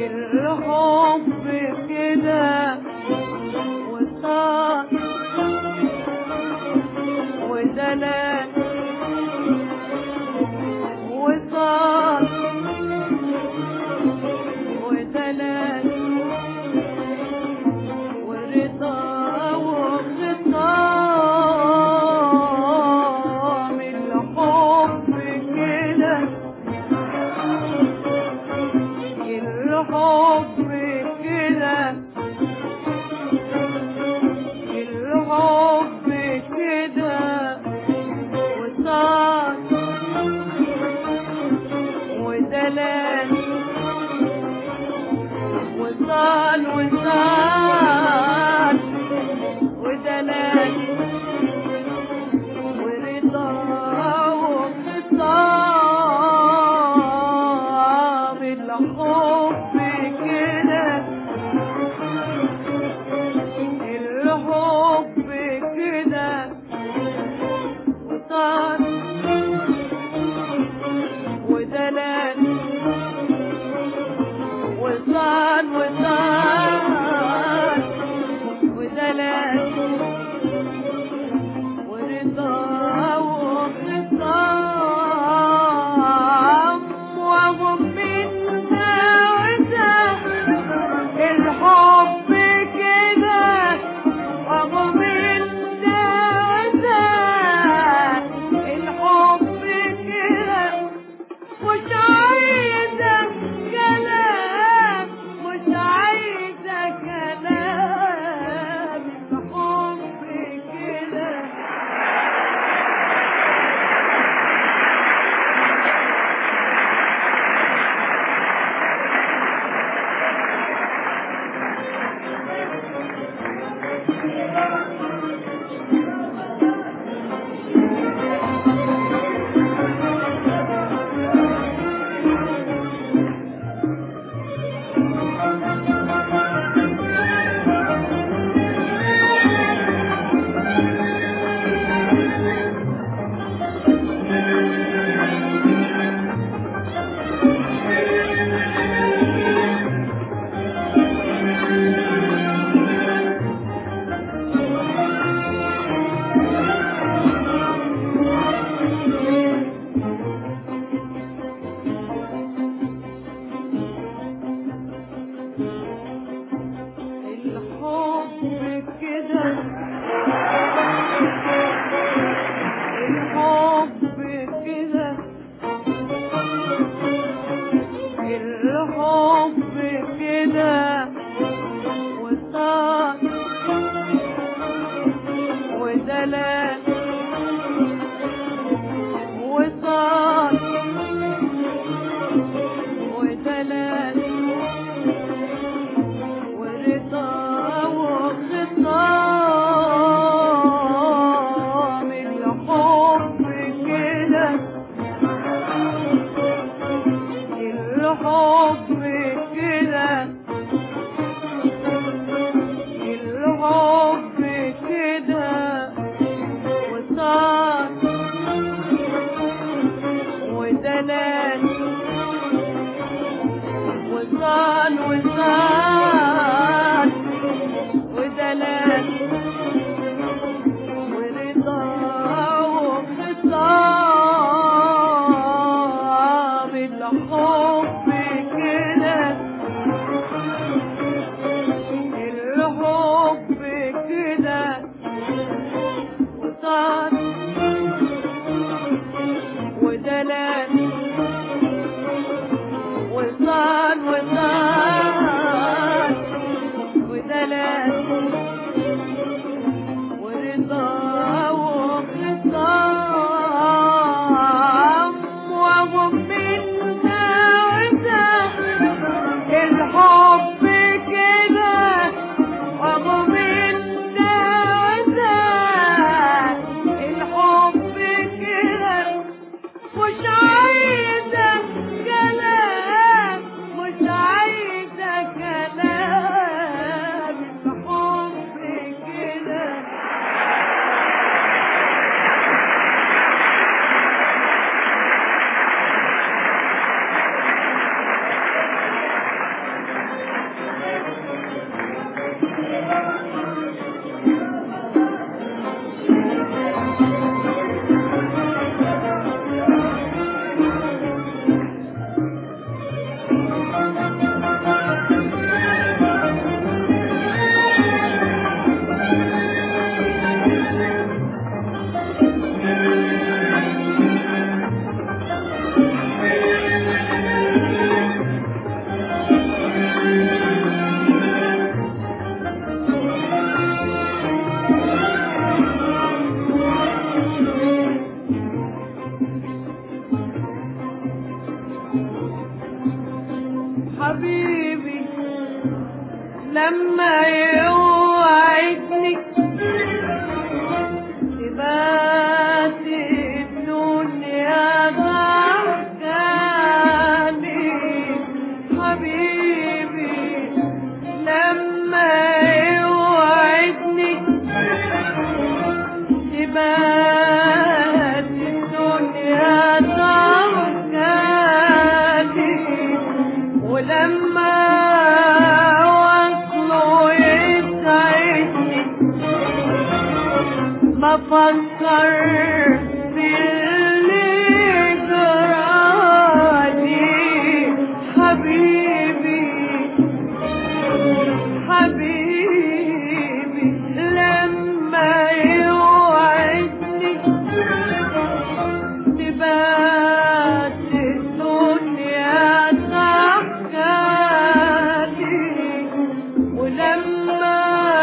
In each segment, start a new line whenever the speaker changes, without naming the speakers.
الحب كده وصار ودلال وصار ودلال ورضا وخصام الحب كده الحب كده الحب كده وصار ودلال وصال وصال ودلال ورضا وخصام الحب كده الحب كده وصال ودلال وصال وصال ودلال ورضا وخصام وهم منا وده الحب كده وهم منا وده الحب كده مش عايزة كلام مش عايزة كلام الحب كده الحب كده الحب كده الحب كده وصار ودلال وصار ودلال ورضا وخصام الحب كده الحب كده الحب كده وصار ودلال وصال وصال ودلال ورضا وخصام الحب كده الحب كده وصال ودلال وصال وصال لما يوعدني تبات الدنيا ضحكاني حبيبي لما يوعدني تبات الدنيا ضحكاني ولما وصله يسعدني بفكر باللي جرالي حبيبي حبيبي لما يوعدني تبات الدنيا ضحكالي ولما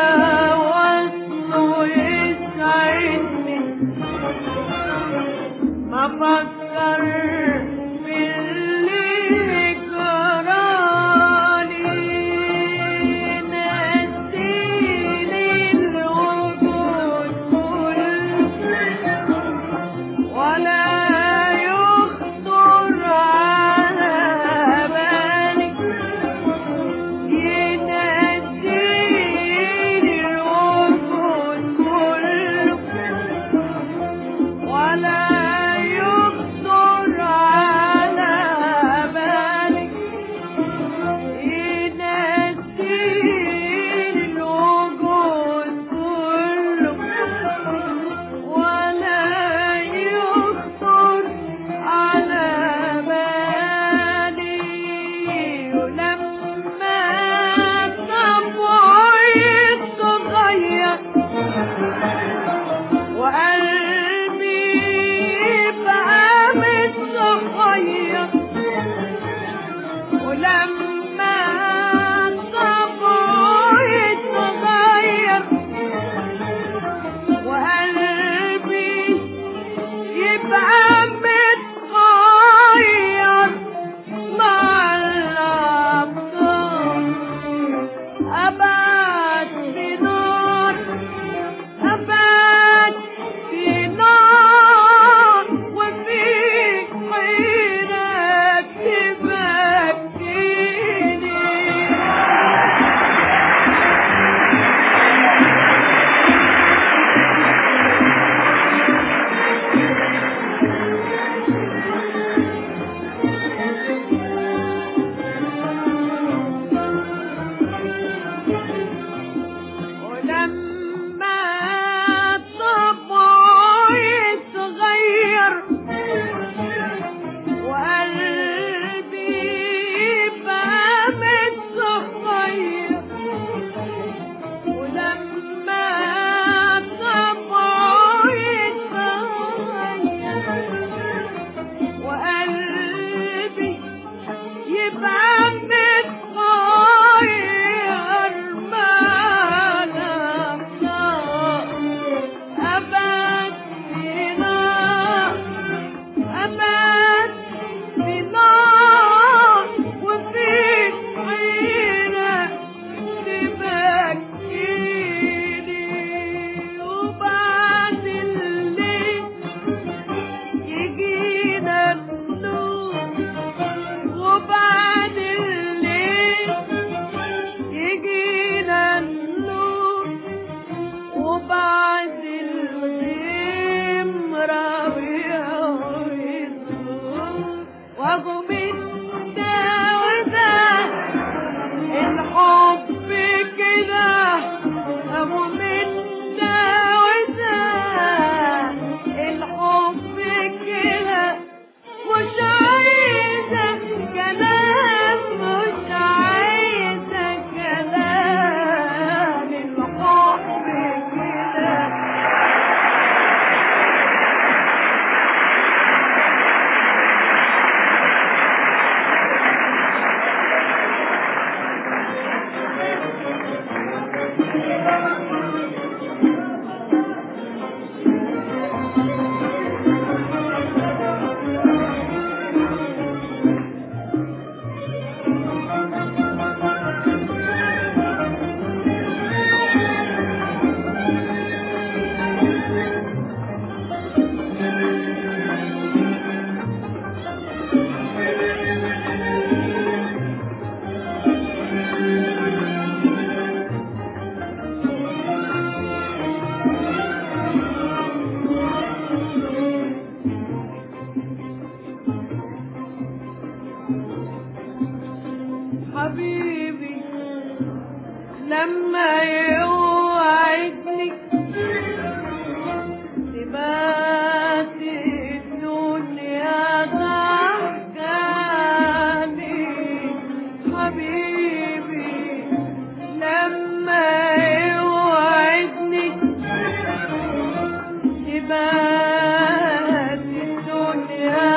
وصله يسعدني ما فكر باللي جرالي نسيني الوجود كله ولا يخطر على بالي ينسيني الوجود كله ولا يخطر على بالي ينسيني الوجود كله ولا يخطر على بالي ولما طبعي يتغير وقلبي بقى متغير ولما طبعي يتغير وقلبي يبقى متغير مع الأبطال أبعد في نار أبعد في نار وفي حيرة تبكيني ولما طبعي يتغير وقلبي يبقى متغير ولما طبعي يتغير وقلبي يبقى متغير ما أبد في نار أبد في نار وفي حيرة تبكيني وبعد الليل يجينا النور وبعد الليل يجينا النور وبعد الغيم ربيع ويزور واجو من ده وده الحب كده ابو من ده وده الحب كده مش عايزة كلام مش عايزة كلام الحب كده لما يوعدني تبات الدنيا ضحكاني حبيبي لما يوعدني تبات الدنيا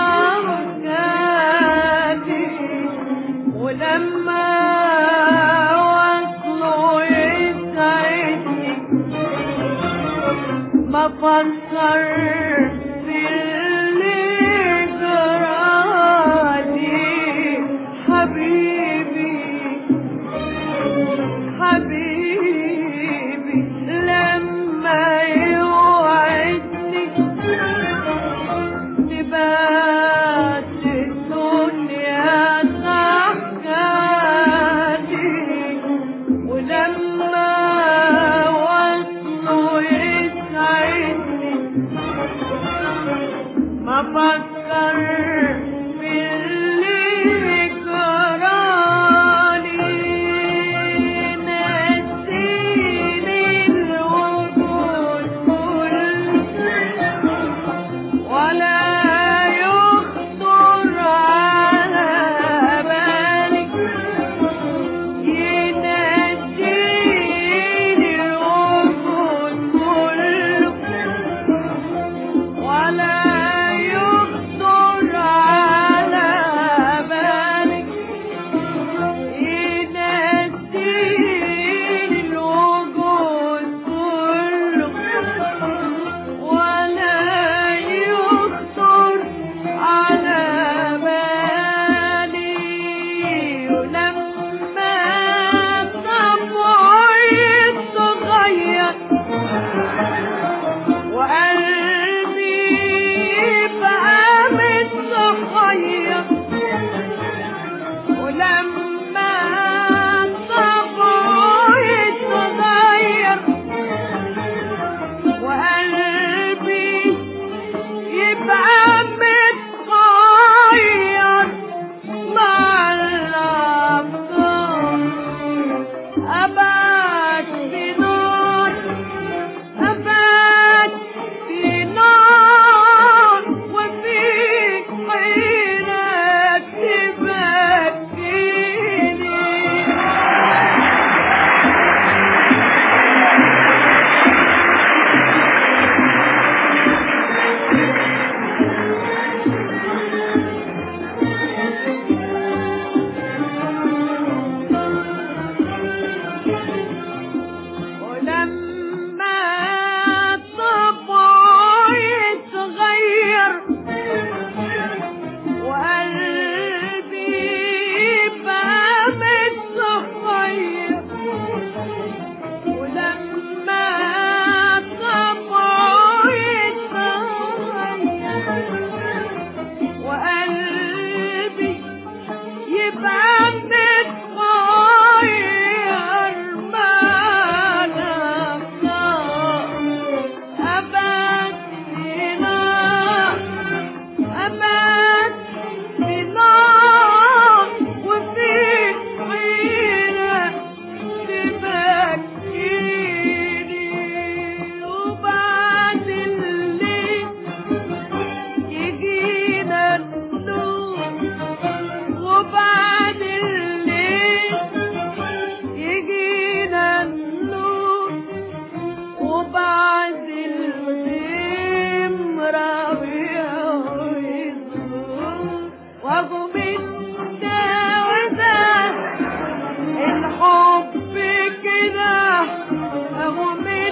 ضحكاني ولما وصلوا يسعدني بفكر في اللي جرالي حبيبي حبيبي لما يوعدني تبات الدنيا ضحكاني ولما وصلوا يسعدني ما فكر في اللي جرالي نسيني الوجود كله ولا يخطر على بالي ينجيني الوجود كله ولا يخطر على بالي ينسيني الوجود كله ولا يخطر على بالي ولما طبعي اتغير وقلبي بقى متغير ولما طبعي اتغير وقلبي يبقى متغير مع الأفكار أبعد في نار أبعد في نار وفي حيرة تبكيني ولما طبعي اتغير وقلبي بقى متغير ولما طبعي اتغير وقلبي يبقى متغير ما نفسه أبد بنار أبد بنار وفي حيرة تبكيني وبعد الليل يجينا النور وبعد الليل يجينا النور وبعد الليل ربيع ويزور واجو من ده وده الحب كده اهو من